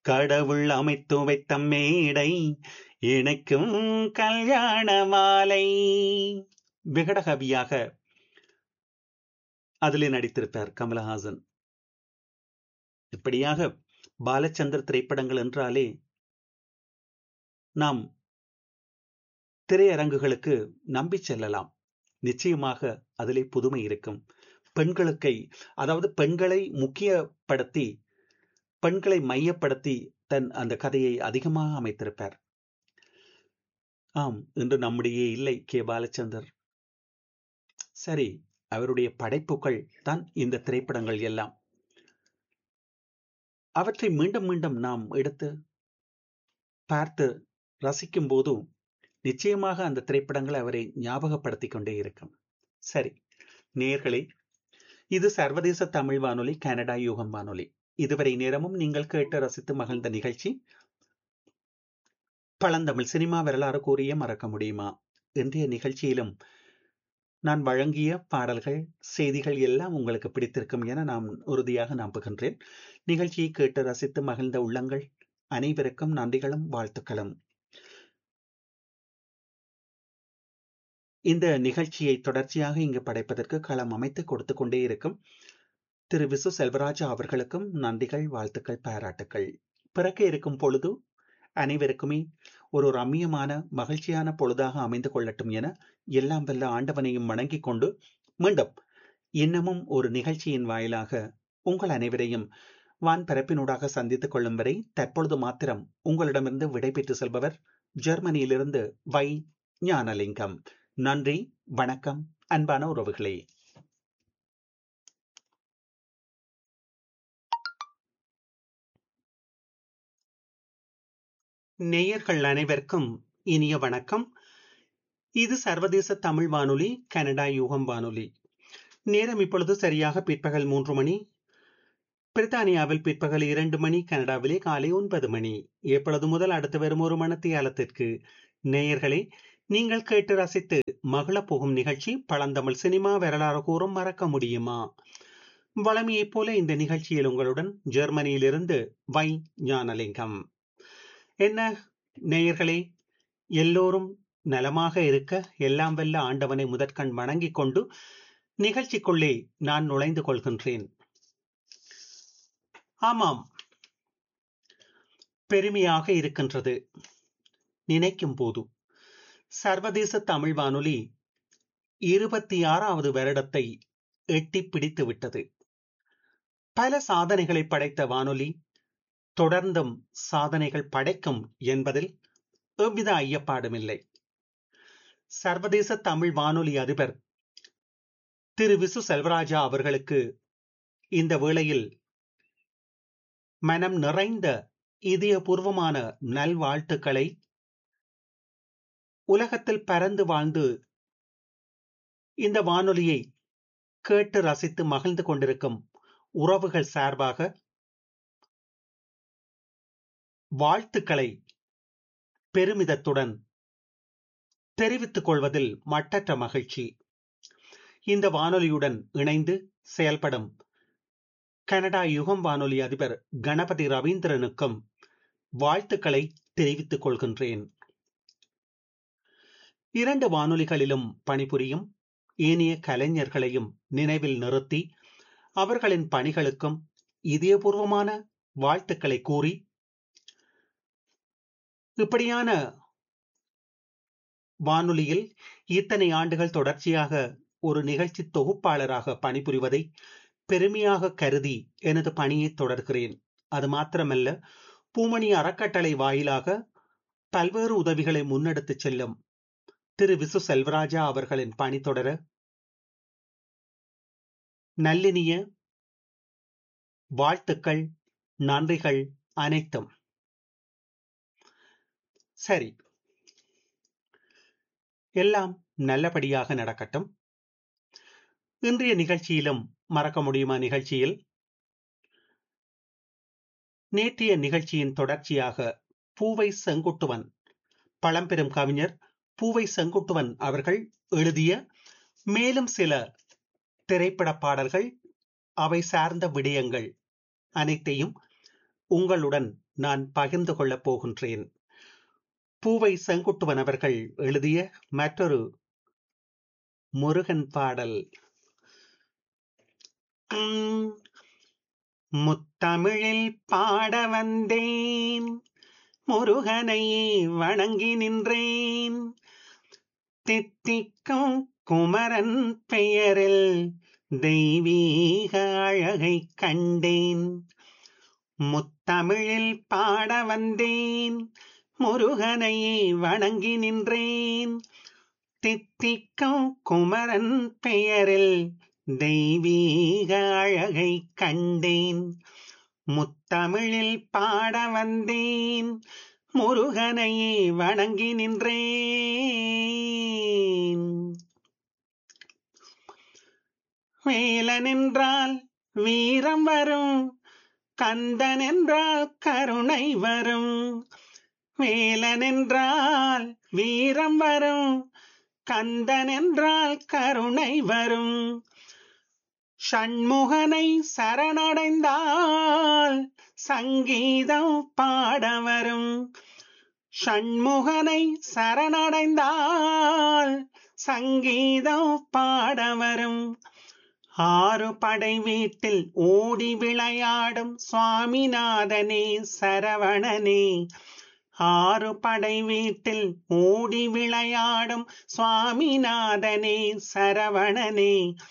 கடவுள் அமைத்து வைத்த மேடை இணைக்கும் கல்யாண மாலை விகடகவியாக அதிலே நடித்திருப்பார் கமலஹாசன் இப்படியாக பாலச்சந்தர் திரைப்படங்கள் என்றாலே நாம் திரையரங்குகளுக்கு நம்பி செல்லலாம் நிச்சயமாக அதிலே புதுமை இருக்கும் பெண்களுக்கை அதாவது பெண்களை முக்கியப்படுத்தி பெண்களை மையப்படுத்தி தன் அந்த கதையை அதிகமாக அமைத்திருப்பார் ஆம் இன்று நம்முடைய இல்லை கே பாலச்சந்தர் சரி அவருடைய படைப்புகள் தான் இந்த திரைப்படங்கள் எல்லாம் அவற்றை மீண்டும் மீண்டும் நாம் எடுத்து பார்த்து ரசிக்கும் போது நிச்சயமாக அந்த திரைப்படங்கள் அவரை ஞாபகப்படுத்திக் கொண்டே இருக்கும் சரி நேர்களே இது சர்வதேச தமிழ் வானொலி கனடா யூகம் வானொலி இதுவரை நேரமும் நீங்கள் கேட்டு ரசித்து மகிழ்ந்த நிகழ்ச்சி பழந்தமிழ் சினிமா வரலாறு கூறிய மறக்க முடியுமா இன்றைய நிகழ்ச்சியிலும் நான் வழங்கிய பாடல்கள் செய்திகள் எல்லாம் உங்களுக்கு பிடித்திருக்கும் என நான் உறுதியாக நம்புகின்றேன் நிகழ்ச்சியை கேட்டு ரசித்து மகிழ்ந்த உள்ளங்கள் அனைவருக்கும் நன்றிகளும் வாழ்த்துக்களும் இந்த நிகழ்ச்சியை தொடர்ச்சியாக இங்கு படைப்பதற்கு களம் அமைத்து கொடுத்து கொண்டே இருக்கும் திரு விசு செல்வராஜா அவர்களுக்கும் நன்றிகள் வாழ்த்துக்கள் பாராட்டுக்கள் பிறக்க இருக்கும் பொழுது அனைவருக்குமே ஒரு ரம்மியமான மகிழ்ச்சியான பொழுதாக அமைந்து கொள்ளட்டும் என எல்லாம் வல்ல ஆண்டவனையும் வணங்கிக் கொண்டு மீண்டும் இன்னமும் ஒரு நிகழ்ச்சியின் வாயிலாக உங்கள் அனைவரையும் வான் பரப்பினூடாக சந்தித்துக் கொள்ளும் வரை தற்பொழுது மாத்திரம் உங்களிடமிருந்து விடைபெற்று செல்பவர் ஜெர்மனியிலிருந்து வை ஞானலிங்கம் நன்றி வணக்கம் அன்பான உறவுகளே நேயர்கள் அனைவருக்கும் இனிய வணக்கம் இது சர்வதேச தமிழ் வானொலி கனடா யூகம் வானொலி நேரம் இப்பொழுது சரியாக பிற்பகல் மூன்று மணி பிரித்தானியாவில் பிற்பகல் இரண்டு மணி கனடாவிலே காலை ஒன்பது மணி எப்பொழுது முதல் அடுத்து வரும் ஒரு மணத்தியாலத்திற்கு நேயர்களே நீங்கள் கேட்டு ரசித்து மகள போகும் நிகழ்ச்சி பழந்தமிழ் சினிமா வரலாறு கூறும் மறக்க முடியுமா வளமையைப் போல இந்த நிகழ்ச்சியில் உங்களுடன் ஜெர்மனியிலிருந்து வை ஞானலிங்கம் என்ன நேயர்களே எல்லோரும் நலமாக இருக்க எல்லாம் வெல்ல ஆண்டவனை முதற்கண் வணங்கிக் கொண்டு நிகழ்ச்சிக்குள்ளே நான் நுழைந்து கொள்கின்றேன் ஆமாம் பெருமையாக இருக்கின்றது நினைக்கும் போது சர்வதேச தமிழ் வானொலி இருபத்தி ஆறாவது வருடத்தை எட்டி பிடித்து விட்டது பல சாதனைகளை படைத்த வானொலி தொடர்ந்தும் சாதனைகள் படைக்கும் என்பதில் எவ்வித ஐயப்பாடுமில்லை சர்வதேச தமிழ் வானொலி அதிபர் திரு விசு செல்வராஜா அவர்களுக்கு இந்த வேளையில் மனம் நிறைந்த இதயபூர்வமான நல்வாழ்த்துக்களை உலகத்தில் பறந்து வாழ்ந்து இந்த வானொலியை கேட்டு ரசித்து மகிழ்ந்து கொண்டிருக்கும் உறவுகள் சார்பாக வாழ்த்துக்களை பெருமிதத்துடன் தெரிவித்துக் கொள்வதில் மட்டற்ற மகிழ்ச்சி இந்த வானொலியுடன் இணைந்து செயல்படும் கனடா யுகம் வானொலி அதிபர் கணபதி ரவீந்திரனுக்கும் வாழ்த்துக்களை தெரிவித்துக் கொள்கின்றேன் இரண்டு வானொலிகளிலும் பணிபுரியும் ஏனைய கலைஞர்களையும் நினைவில் நிறுத்தி அவர்களின் பணிகளுக்கும் இதயபூர்வமான வாழ்த்துக்களை கூறி இப்படியான வானொலியில் இத்தனை ஆண்டுகள் தொடர்ச்சியாக ஒரு நிகழ்ச்சி தொகுப்பாளராக பணிபுரிவதை பெருமையாக கருதி எனது பணியை தொடர்கிறேன் அது மாத்திரமல்ல பூமணி அறக்கட்டளை வாயிலாக பல்வேறு உதவிகளை முன்னெடுத்து செல்லும் திரு விசு செல்வராஜா அவர்களின் பணி தொடர நல்லினிய வாழ்த்துக்கள் நன்றிகள் அனைத்தும் சரி எல்லாம் நல்லபடியாக நடக்கட்டும் இன்றைய நிகழ்ச்சியிலும் மறக்க முடியுமா நிகழ்ச்சியில் நேற்றைய நிகழ்ச்சியின் தொடர்ச்சியாக பூவை செங்குட்டுவன் பழம்பெரும் கவிஞர் பூவை செங்குட்டுவன் அவர்கள் எழுதிய மேலும் சில திரைப்பட பாடல்கள் அவை சார்ந்த விடயங்கள் அனைத்தையும் உங்களுடன் நான் பகிர்ந்து கொள்ளப் போகின்றேன் பூவை செங்குட்டுவன் அவர்கள் எழுதிய மற்றொரு முருகன் பாடல் உம், முத்தமிழில் பாட வந்தேன் முருகனை வணங்கி நின்றேன் தித்திக்கும் குமரன் பெயரில் தெய்வீக அழகை கண்டேன் முத்தமிழில் பாட வந்தேன் முருகனை வணங்கி நின்றேன் தித்திக்கும் குமரன் பெயரில் தெய்வீக அழகை கண்டேன் முத்தமிழில் பாட வந்தேன் முருகனை வணங்கி நின்றேன் வேலன் என்றால் வீரம் வரும் கந்தன் என்றால் கருணை வரும் வேலன் என்றால் வீரம் வரும் கந்தன் என்றால் கருணை வரும் ஷண்முகனை சரணடைந்தால் சங்கீதம் பாட வரும் ஷண்முகனை சரணடைந்தால் சங்கீதம் பாட வரும் ஆறு படை வீட்டில் ஓடி விளையாடும் சுவாமிநாதனே சரவணனே ஆறு படை வீட்டில் ஓடி விளையாடும் சுவாமிநாதனே சரவணனே